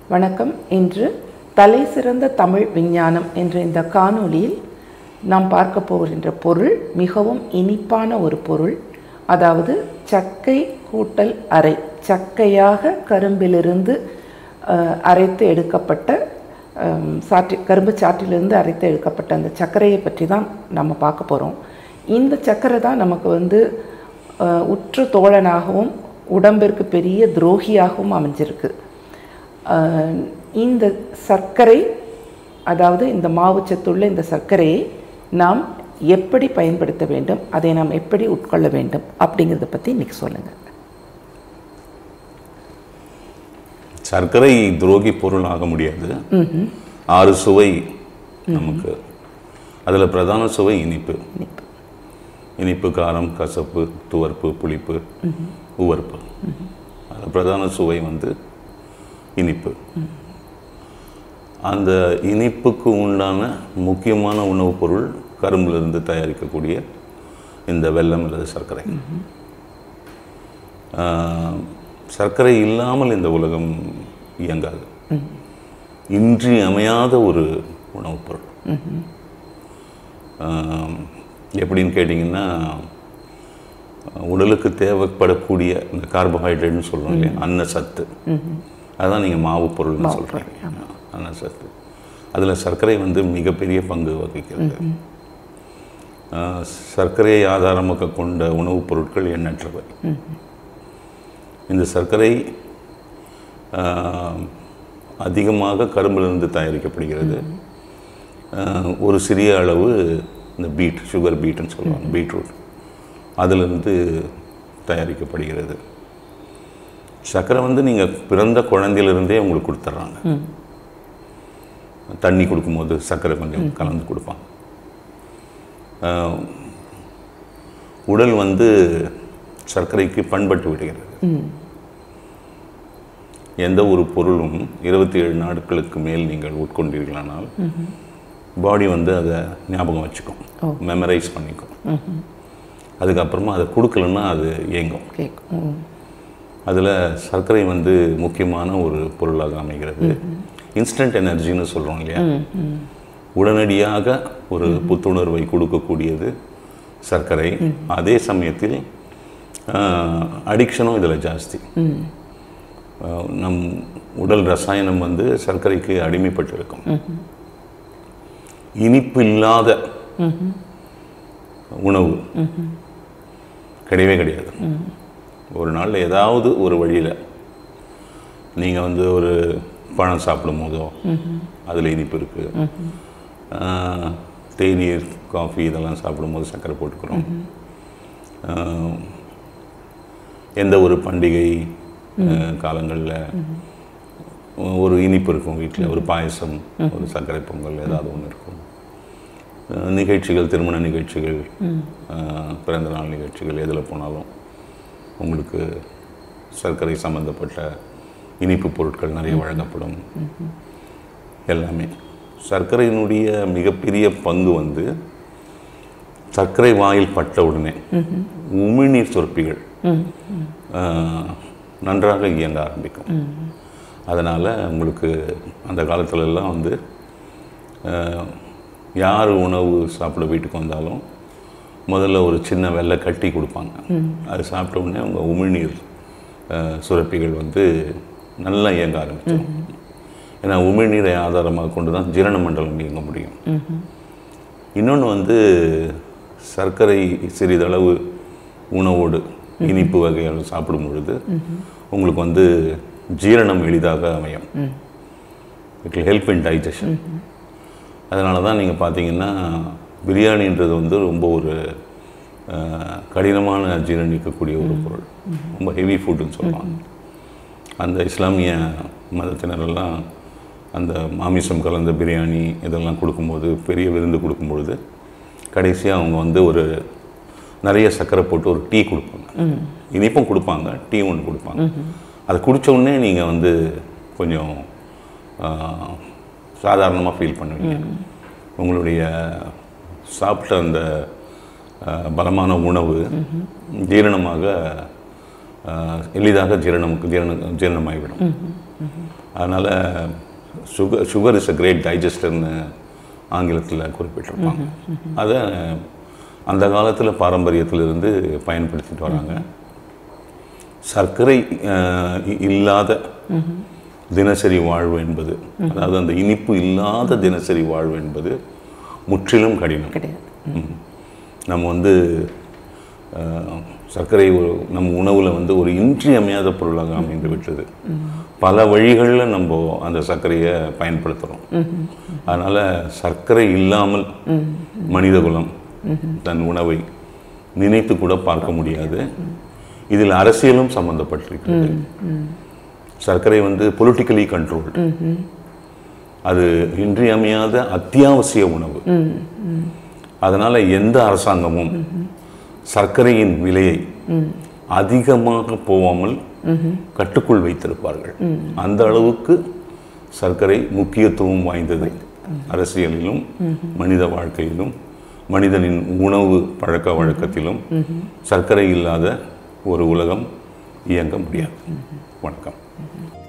வணக்கம் இன்று தலை சிறந்த தமிழ் விஞ்ஞானம் என்ற இந்த காணொளியில் நாம் பார்க்க போகின்ற பொருள் மிகவும் இனிப்பான ஒரு பொருள் அதாவது சக்கை கூட்டல் அரை சக்கையாக கரும்பிலிருந்து அஹ், அரைத்து எடுக்கப்பட்ட அம், சாற்றி கரும்பு சாற்றிலிருந்து அரைத்து எடுக்கப்பட்ட அந்த சர்க்கரையை பற்றி தான் நம்ம பார்க்க போகிறோம் இந்த சர்க்கரை தான் நமக்கு வந்து அஹ், உற்ற தோழனாகவும் உடம்பிற்கு பெரிய துரோகியாகவும் அமைஞ்சிருக்கு அஹ், இந்த சர்க்கரை அதாவது இந்த மாவுச்சத்துள்ள இந்த சர்க்கரையை நாம் எப்படி பயன்படுத்த வேண்டும் அதை நாம் எப்படி உட்கொள்ள வேண்டும் அப்படிங்கிறத பற்றி இன்னைக்கு சொல்லுங்கள் சர்க்கரை துரோகி பொருள் ஆக முடியாது ஆறு சுவை நமக்கு அதில் பிரதான சுவை இனிப்பு இனிப்பு காரம் கசப்பு துவர்ப்பு புளிப்பு உவர்ப்பு அதில் பிரதான சுவை வந்து இனிப்பு அந்த இனிப்புக்கு உண்டான முக்கியமான உணவுப் பொருள் கரும்பிலிருந்து தயாரிக்கக்கூடிய இந்த வெல்லம் அல்லது சர்க்கரை ஆஹ், சர்க்கரை இல்லாமல் இந்த உலகம் இயங்காது இன்றியமையாத ஒரு உணவுப் பொருள் ஆஹ், எப்படின்னு கேட்டிங்கன்னா உடலுக்கு தேவைப்படக்கூடிய இந்த கார்போஹைட்ரேட்னு சொல்கிறோம் இல்லையா அன்ன சத்து அதான் நீங்கள் மாவு பொருள்னு சொல்கிறீங்க அன்ன சத்து அதில் சர்க்கரை வந்து மிகப்பெரிய பங்கு வகிக்கிறது ஆஹ், சர்க்கரையை ஆதாரமாக கொண்ட உணவுப் பொருட்கள் எண்ணற்றவை இந்த சர்க்கரை ஆஹ், அதிகமாக கரும்பிலிருந்து தயாரிக்கப்படுகிறது ஆஹ், ஒரு சிறிய அளவு இந்த பீட் சுகர் பீட்னு சொல்லுவாங்க பீட்ரூட் அதிலிருந்து தயாரிக்கப்படுகிறது சர்க்கரை வந்து நீங்கள் பிறந்த குழந்தையிலிருந்தே உங்களுக்கு கொடுத்துட்றாங்க தண்ணி கொடுக்கும்போது சர்க்கரை கொஞ்சம் கலந்து கொடுப்பாங்க ஆஹ், உடல் வந்து சர்க்கரைக்கு பண்பட்டு விடுகிறது எந்த ஒரு பொருளும் இருபத்தி ஏழு நாட்களுக்கு மேல் நீங்கள் உட்கொண்டீர்களானால் பாடி வந்து அதை ஞாபகம் வச்சுக்கும் மெமரைஸ் பண்ணிக்கும் அதுக்கப்புறமா அதை கொடுக்கலன்னா அது இயங்கும் கேட்கும் அதில் சர்க்கரை வந்து முக்கியமான ஒரு பொருளாக அமைகிறது இன்ஸ்டன்ட் எனர்ஜின்னு சொல்கிறோம் இல்லையா உடனடியாக ஒரு புத்துணர்வை கொடுக்கக்கூடியது சர்க்கரை அதே சமயத்தில் அடிக்ஷனும் இதில் ஜாஸ்தி ஆஹ், நம் உடல் ரசாயனம் வந்து சர்க்கரைக்கு அடிமைப்பட்டு இருக்கும் இனிப்பு இல்லாத உணவு கிடையவே கிடையாது ஒரு நாளில் ஏதாவது ஒரு வழியில் நீங்கள் வந்து ஒரு பழம் சாப்பிடும் போதோ அதில் இனிப்பு இருக்குது தேநீர் காஃபி இதெல்லாம் சாப்பிடும்போது சர்க்கரை போட்டுக்கிறோம் ஆஹ், எந்த ஒரு பண்டிகை காலங்களில் ஒரு இனிப்பு இருக்கும் வீட்டில் ஒரு பாயசம் ஒரு சர்க்கரை பொங்கல் ஏதாவது ஒன்று இருக்கும் அஹ் நிகழ்ச்சிகள் திருமண நிகழ்ச்சிகள் அஹ் பிறந்தநாள் நிகழ்ச்சிகள் எதில் போனாலும் உங்களுக்கு சர்க்கரை சம்பந்தப்பட்ட இனிப்பு பொருட்கள் நிறைய வழங்கப்படும் எல்லாமே சர்க்கரையினுடைய மிகப்பெரிய பங்கு வந்து சர்க்கரை வாயில் பட்ட உடனே உமிழ்நீர் சுரப்பிகள் அஹ், நன்றாக இயங்க ஆரம்பிக்கும் அதனால் உங்களுக்கு அந்த காலத்துல எல்லாம் வந்து அஹ், யார் உணவு சாப்பிட வீட்டுக்கு வந்தாலும் முதல்ல ஒரு சின்ன வெள்ளை கட்டி கொடுப்பாங்க அது சாப்பிட்ட உடனே உங்கள் உமிழ்நீர் அஹ், சுரப்பிகள் வந்து நல்லா இயங்க ஆரம்பிச்சிடும் ஏன்னா உமிழ்நீரை ஆதாரமாக கொண்டு தான் ஜீரண மண்டலம் இயங்க முடியும் இன்னொன்று வந்து சர்க்கரை சிறிதளவு உணவோடு இனிப்பு வகைகள் சாப்பிடும் பொழுது உங்களுக்கு வந்து ஜீரணம் எளிதாக அமையும் it will help in digestion அதனால தான் நீங்கள் பார்த்தீங்கன்னா பிரியாணின்றது வந்து ரொம்ப ஒரு அஹ், கடினமான ஜீரணிக்கக்கூடிய ஒரு பொருள் ரொம்ப ஹெவி ஃபுட்டுன்னு சொல்லுவாங்க அந்த இஸ்லாமிய மதத்தினரெல்லாம் அந்த மாமிசம் கலந்த பிரியாணி இதெல்லாம் கொடுக்கும்போது பெரிய விருந்து கொடுக்கும்பொழுது கடைசியாக அவங்க வந்து ஒரு நிறைய சர்க்கரை போட்டு ஒரு டீ கொடுப்பாங்க இனிப்பும் கொடுப்பாங்க டீ ஒன்று கொடுப்பாங்க அதை குடிச்ச உடனே நீங்கள் வந்து கொஞ்சம் சாதாரணமாக ஃபீல் பண்ணுவீங்க உங்களுடைய சாப்பிட்ட அந்த ஆஹ், பலமான உணவு ஜீரணமாக ஆஹ், எளிதாக ஜீரணம் ஜீரண ஜீரணமாகிவிடும் அதனால் sugar sugar is a great டைஜஸ்டர்னு ஆங்கிலத்தில் குறிப்பிட்டிருப்பாங்க அதை அந்த காலத்தில் பாரம்பரியத்திலிருந்து பயன்படுத்திட்டு வராங்க சர்க்கரை அஹ், இ- இல்லாத தினசரி வாழ்வு என்பது அதாவது அந்த இனிப்பு இல்லாத தினசரி வாழ்வு என்பது முற்றிலும் கடினம் கிடையாது ம். நம்ம வந்து அஹ், சர்க்கரை ஒரு நம்ம உணவில் வந்து ஒரு இன்றியமையாத பொருளாக அமைந்து விட்டது பல வழிகளில் நம்ம அந்த சர்க்கரையை பயன்படுத்துகிறோம் அதனால் சர்க்கரை இல்லாமல் மனிதகுலம் தன் உணவை நினைத்து கூட பார்க்க முடியாது இதில் அரசியலும் சம்பந்தப்பட்டிருக்கிறது சர்க்கரை வந்து பொலிட்டிக்கலி கண்ட்ரோல்டு அது இன்றியமையாத அத்தியாவசிய உணவு அதனால எந்த அரசாங்கமும் சர்க்கரையின் விலையை அதிகமாக போகாமல் கட்டுக்குள் வைத்திருப்பார்கள் அந்த அளவுக்கு சர்க்கரை முக்கியத்துவம் வாய்ந்தது அரசியலிலும் மனித வாழ்க்கையிலும் மனிதனின் உணவு பழக்க வழக்கத்திலும் சர்க்கரை இல்லாத ஒரு உலகம் இயங்க முடியாது வணக்கம்